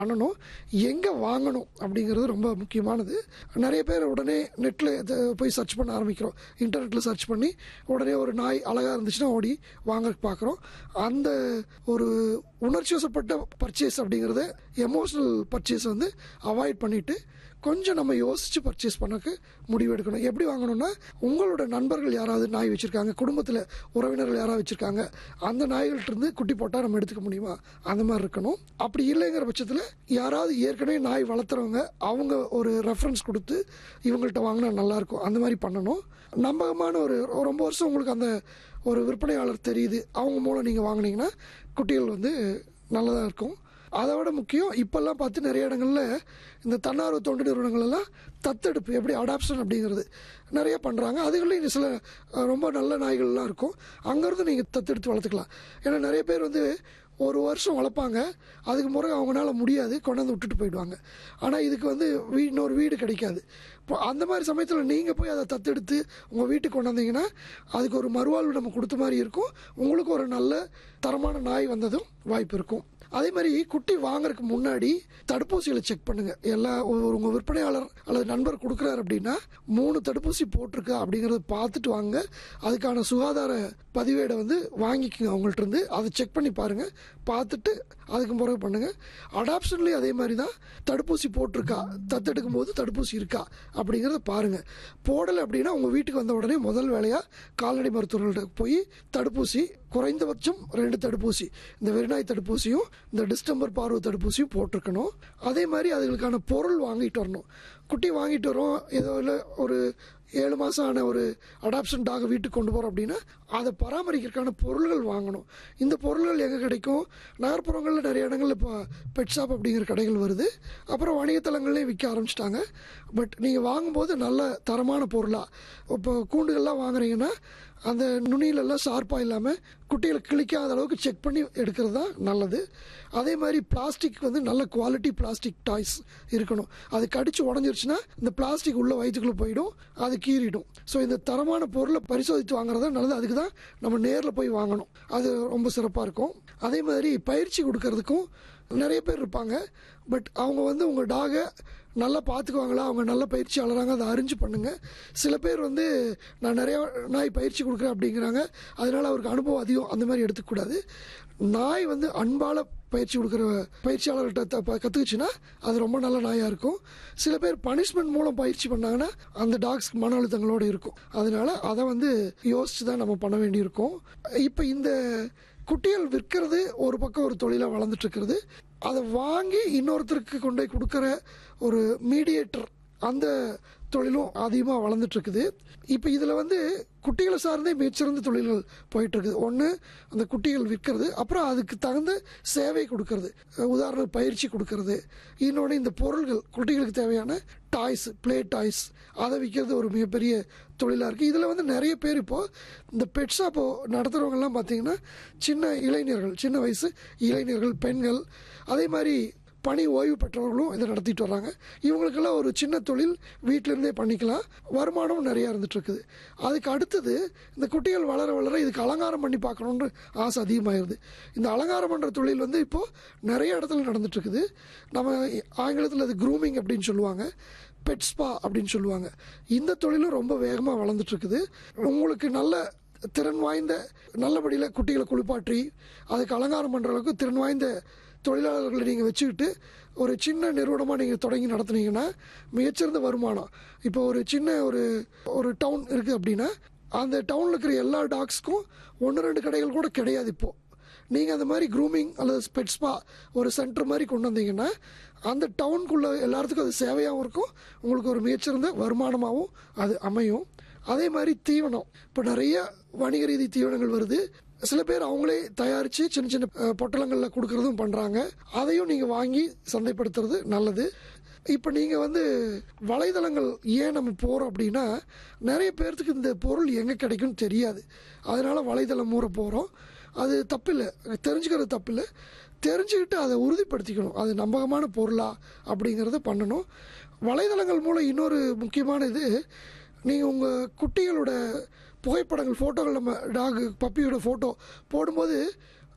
பண்ணணும் எங்கே வாங்கணும் அப்படிங்கிறது ரொம்ப முக்கியமானது நிறைய பேர் உடனே நெட்டில் போய் சர்ச் பண்ண ஆரம்பிக்கிறோம் இன்டர்நெட்டில் சர்ச் பண்ணி உடனே ஒரு நாய் அழகாக இருந்துச்சுன்னா ஓடி வாங்க பார்க்குறோம் அந்த ஒரு உணர்ச்சி வசப்பட்ட பர்ச்சேஸ் அப்படிங்கிறத எமோஷ்னல் பர்ச்சேஸ் வந்து அவாய்ட் பண்ணிவிட்டு கொஞ்சம் நம்ம யோசித்து பர்ச்சேஸ் பண்ணக்கு முடிவு எடுக்கணும் எப்படி வாங்கணும்னா உங்களோட நண்பர்கள் யாராவது நாய் வச்சுருக்காங்க குடும்பத்தில் உறவினர்கள் யாராவது வச்சுருக்காங்க அந்த நாய்கள்ட்ட இருந்து குட்டி போட்டால் நம்ம எடுத்துக்க முடியுமா அந்த மாதிரி இருக்கணும் அப்படி இல்லைங்கிற பட்சத்தில் யாராவது ஏற்கனவே நாய் வளர்த்துறவங்க அவங்க ஒரு ரெஃபரன்ஸ் கொடுத்து இவங்கள்ட்ட வாங்கினா நல்லாயிருக்கும் அந்த மாதிரி பண்ணணும் நம்பகமான ஒரு ரொம்ப வருஷம் உங்களுக்கு அந்த ஒரு விற்பனையாளர் தெரியுது அவங்க மூலம் நீங்கள் வாங்கினீங்கன்னா குட்டிகள் வந்து நல்லதாக இருக்கும் அதை விட முக்கியம் இப்போல்லாம் பார்த்து நிறைய இடங்களில் இந்த தன்னார்வ தொண்டு நிறுவனங்கள் எல்லாம் தத்தெடுப்பு எப்படி அடாப்ஷன் அப்படிங்கிறது நிறைய பண்ணுறாங்க அதுகளையும் சில அஹ், ரொம்ப நல்ல நாய்கள்லாம் இருக்கும் அங்கேருந்து நீங்கள் தத்தெடுத்து வளர்த்துக்கலாம் ஏன்னா நிறைய பேர் வந்து ஒரு வருஷம் வளர்ப்பாங்க அதுக்கு முறை அவங்களால முடியாது கொண்டாந்து விட்டுட்டு போயிடுவாங்க ஆனால் இதுக்கு வந்து வீ இன்னொரு வீடு கிடைக்காது இப்போ அந்த மாதிரி சமயத்தில் நீங்கள் போய் அதை தத்தெடுத்து உங்கள் வீட்டுக்கு கொண்டாந்தீங்கன்னா அதுக்கு ஒரு மறுவாழ்வு நம்ம கொடுத்த மாதிரி இருக்கும் உங்களுக்கு ஒரு நல்ல தரமான நாய் வந்ததும் வாய்ப்பு இருக்கும் அதே மாதிரி குட்டி வாங்குறதுக்கு முன்னாடி தடுப்பூசிகளை செக் பண்ணுங்க எல்லா ஒரு உங்க விற்பனையாளர் அல்லது நண்பர் கொடுக்குறாரு அப்படின்னா மூணு தடுப்பூசி போட்டிருக்கா அப்படிங்கறத பார்த்துட்டு வாங்க அதுக்கான சுகாதார பதிவேடை வந்து வாங்கிக்கோங்க அவங்கள்ட்ட இருந்து அதை செக் பண்ணி பாருங்க பார்த்துட்டு அதுக்கு முறை பண்ணுங்க அடாப்ஷன்லேயும் அதே மாதிரி தான் தடுப்பூசி போட்டிருக்கா தத்தெடுக்கும் போது தடுப்பூசி இருக்கா அப்படிங்கிறத பாருங்க போடலை அப்படின்னா உங்க வீட்டுக்கு வந்த உடனே முதல் வேலையா கால்நடை மருத்துவர்கள்ட்ட போய் தடுப்பூசி குறைந்தபட்சம் ரெண்டு தடுப்பூசி இந்த வெறிநாய் தடுப்பூசியும் இந்த டிஸ்டம்பர் பார்வை தடுப்பூசியும் போட்டிருக்கணும் அதே மாதிரி அதுகளுக்கான பொருள் வாங்கிட்டு வரணும் குட்டி வாங்கிட்டு வரோம் ஏதோ இல்லை ஒரு ஏழு மாதம் ஆன ஒரு அடாப்ஷன் டாக் வீட்டுக்கு கொண்டு போகிறோம் அப்படின்னா அதை பராமரிக்கிறதுக்கான பொருள்கள் வாங்கணும் இந்த பொருள்கள் எங்கே கிடைக்கும் நகர்ப்புறங்களில் நிறைய இடங்கள்ல இப்போ பெட் ஷாப் அப்படிங்கிற கடைகள் வருது அப்புறம் வணிகத்தலங்கள்லேயும் விற்க ஆரம்பிச்சிட்டாங்க பட் நீங்கள் வாங்கும்போது நல்ல தரமான பொருளாக இப்போ கூண்டுகள்லாம் வாங்குறீங்கன்னா அந்த நுனியிலெல்லாம் ஷார்ப்பாக இல்லாமல் குட்டிகளை கிழிக்காத அளவுக்கு செக் பண்ணி எடுக்கிறது தான் நல்லது அதே மாதிரி பிளாஸ்டிக் வந்து நல்ல குவாலிட்டி பிளாஸ்டிக் டாய்ஸ் இருக்கணும் அது கடிச்சு உடஞ்சிருச்சுன்னா இந்த பிளாஸ்டிக் உள்ள வயிற்றுக்குள்ளே போயிடும் அது கீறிடும் ஸோ இந்த தரமான பொருளை பரிசோதித்து வாங்குறது தான் நல்லது அதுக்கு தான் நம்ம நேரில் போய் வாங்கணும் அது ரொம்ப சிறப்பாக இருக்கும் அதே மாதிரி பயிற்சி கொடுக்கறதுக்கும் நிறைய பேர் இருப்பாங்க பட் அவங்க வந்து உங்கள் டாகை நல்லா பார்த்துக்குவாங்களா அவங்க நல்ல பயிற்சியாளராங்க அதை அறிஞ்சு பண்ணுங்க சில பேர் வந்து நான் நிறைய நாய் பயிற்சி கொடுக்குறேன் அப்படிங்கிறாங்க அதனால அவருக்கு அனுபவம் அதிகம் அந்த மாதிரி எடுத்துக்கூடாது நாய் வந்து அன்பால பயிற்சி கொடுக்குற பயிற்சியாளர்கிட்ட கற்றுக்குச்சுன்னா அது ரொம்ப நல்ல நாயாக இருக்கும் சில பேர் பனிஷ்மெண்ட் மூலம் பயிற்சி பண்ணாங்கன்னா அந்த டாக்ஸ் மன அழுத்தங்களோடு இருக்கும் அதனால அதை வந்து யோசிச்சு தான் நம்ம பண்ண வேண்டியிருக்கும் இப்போ இந்த குட்டிகள் விற்கிறது ஒரு பக்கம் ஒரு தொழிலாக வளர்ந்துட்டு இருக்கிறது அதை வாங்கி இன்னொருத்தருக்கு கொண்டு போய் கொடுக்குற ஒரு மீடியேட்டர் அந்த தொழிலும் அதிகமாக வளர்ந்துட்டு இருக்குது இப்போ இதில் வந்து குட்டிகளை சார்ந்தே மிகச்சிறந்த தொழில்கள் போயிட்டு இருக்குது ஒன்று அந்த குட்டிகள் விற்கிறது அப்புறம் அதுக்கு தகுந்த சேவை கொடுக்கறது உதாரண பயிற்சி கொடுக்கறது இன்னொன்று இந்த பொருள்கள் குட்டிகளுக்கு தேவையான டாய்ஸ் ப்ளே டாய்ஸ் அதை விற்கிறது ஒரு மிகப்பெரிய தொழிலாக இருக்குது இதில் வந்து நிறைய பேர் இப்போது இந்த பெட் ஷாப்போ நடத்துகிறவங்கலாம் பார்த்தீங்கன்னா சின்ன இளைஞர்கள் சின்ன வயசு இளைஞர்கள் பெண்கள் அதே மாதிரி பணி ஓய்வு பெற்றவர்களும் இதை நடத்திட்டு வர்றாங்க இவங்களுக்கெல்லாம் ஒரு சின்ன தொழில் வீட்டிலேருந்தே பண்ணிக்கலாம் வருமானம் நிறையா இருந்துட்டு இருக்குது அதுக்கு அடுத்தது இந்த குட்டிகள் வளர வளர இதுக்கு அலங்காரம் பண்ணி பார்க்கணுன்ற ஆசை அதிகமாயிருது இந்த அலங்காரம் பண்ணுற தொழில் வந்து இப்போது நிறைய இடத்துல நடந்துட்டு இருக்குது நம்ம ஆங்கிலத்தில் அது க்ரூமிங் அப்படின்னு சொல்லுவாங்க பெட் ஸ்பா அப்படின்னு சொல்லுவாங்க இந்த தொழிலும் ரொம்ப வேகமாக வளர்ந்துட்டு இருக்குது உங்களுக்கு நல்ல திறன் வாய்ந்த நல்லபடியில் குட்டிகளை குளிப்பாற்றி அதுக்கு அலங்காரம் பண்ணுற அளவுக்கு திறன் வாய்ந்த தொழிலாளர்களை நீங்கள் வச்சுக்கிட்டு ஒரு சின்ன நிறுவனமாக நீங்கள் தொடங்கி நடத்துனீங்கன்னா மிகச்சிறந்த வருமானம் இப்போ ஒரு சின்ன ஒரு ஒரு டவுன் இருக்குது அப்படின்னா அந்த டவுனில் இருக்கிற எல்லா டாக்ஸ்க்கும் ஒன்று ரெண்டு கடைகள் கூட கிடையாது இப்போது நீங்கள் அந்த மாதிரி க்ரூமிங் அல்லது ஸ்பெட்ஸ்பா ஒரு சென்டர் மாதிரி கொண்டு வந்தீங்கன்னா அந்த டவுனுக்குள்ளே எல்லாத்துக்கும் அது சேவையாகவும் இருக்கும் உங்களுக்கு ஒரு மிகச்சிறந்த வருமானமாகவும் அது அமையும் அதே மாதிரி தீவனம் இப்போ நிறைய வணிக ரீதி தீவனங்கள் வருது சில பேர் அவங்களே தயாரித்து சின்ன சின்ன அஹ், பொட்டலங்களில் கொடுக்கறதும் பண்ணுறாங்க அதையும் நீங்கள் வாங்கி சந்தைப்படுத்துறது நல்லது இப்போ நீங்கள் வந்து வலைதளங்கள் ஏன் நம்ம போகிறோம் அப்படின்னா நிறைய பேர்த்துக்கு இந்த பொருள் எங்கே கிடைக்கும்னு தெரியாது அதனால் வலைதளம் மூற போகிறோம் அது தப்பில்லை தெரிஞ்சுக்கிறது தப்பில்லை தெரிஞ்சுக்கிட்டு அதை உறுதிப்படுத்திக்கணும் அது நம்பகமான பொருளா அப்படிங்கிறத பண்ணணும் வலைதளங்கள் மூலம் இன்னொரு முக்கியமான இது நீங்கள் உங்கள் குட்டிகளோட புகைப்படங்கள் ஃபோட்டோகள் நம்ம டாக் பப்பியோட ஃபோட்டோ போடும்போது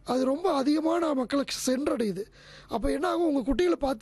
அது ரொம்ப அதிகமான மக்களை சென்றடையுது அப்போ என்ன ஆகும் உங்கள் குட்டிகளை பார்த்து